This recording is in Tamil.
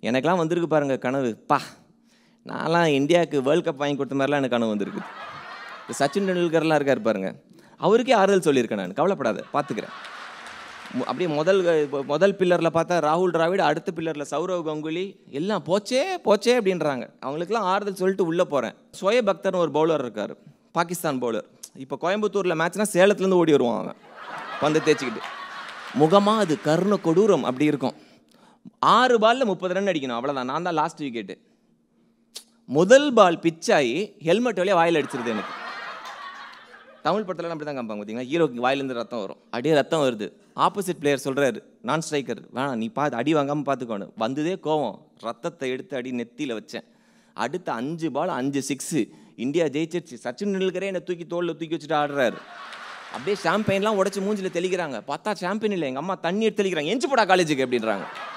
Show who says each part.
Speaker 1: எனக்கெல்லாம் வந்திருக்கு பாருங்க கனவு பா நான்லாம் இந்தியாவுக்கு வேர்ல்ட் கப் வாங்கி கொடுத்த மாதிரிலாம் எனக்கு கனவு வந்திருக்கு இந்த சச்சின் டெண்டுல்கர்லாம் இருக்கார் பாருங்க அவருக்கே ஆறுதல் சொல்லியிருக்கேன் நான் கவலைப்படாத பார்த்துக்கிறேன் மு- அப்படியே முதல் இப்ப முதல் பில்லரில் பார்த்தா ராகுல் டிராவிட் அடுத்த பில்லரில் சௌரவ் கங்குலி எல்லாம் போச்சே போச்சே அப்படின்றாங்க அவங்களுக்குலாம் ஆறுதல் சொல்லிட்டு உள்ளே போகிறேன் சுய பக்தர்னு ஒரு பவுலர் இருக்கார் பாகிஸ்தான் பவுலர் இப்போ கோயம்புத்தூரில் மேட்ச்னா சேலத்துலேருந்து ஓடி வருவான் அவன் பந்து தேய்ச்சிக்கிட்டு முகமாக அது கருண கொடூரம் அப்படி இருக்கும் ஆறு பாலில் முப்பது ரன் அடிக்கணும் அவ்வளோதான் நான் தான் லாஸ்ட் விக்கெட்டு முதல் பால் பிச்சாகி ஹெல்மெட் வழியாக வாயில் அடிச்சிருது எனக்கு தமிழ் படத்துலலாம் அப்படி தான் காமிப்பாங்க பார்த்தீங்களா ஹீரோக்கு வாயிலேருந்து ரத்தம் வரும் அப்படியே ரத்தம் வருது ஆப்போசிட் பிளேயர் சொல்கிறாரு நான் ஸ்ட்ரைக்கர் வேணாம் நீ பார்த்து அடி வாங்காமல் பார்த்துக்கோணும் வந்ததே கோவம் ரத்தத்தை எடுத்து அடி நெத்தியில் வச்சேன் அடுத்த அஞ்சு பால் அஞ்சு சிக்ஸு இந்தியா ஜெயிச்சிருச்சு சச்சின் டெண்டுல்கரே என்னை தூக்கி தோளில் தூக்கி வச்சுட்டு ஆடுறாரு அப்படியே ஷாம்பெயின்லாம் உடச்சி மூஞ்சில தெளிக்கிறாங்க பார்த்தா ஷாம்பெயின் இல்லை எங்கள் அம்மா தண்ணி எடுத்து தெளிக்கிறாங்க எஞ்சி போடா காலேஜுக்கு அப்படின்றாங்க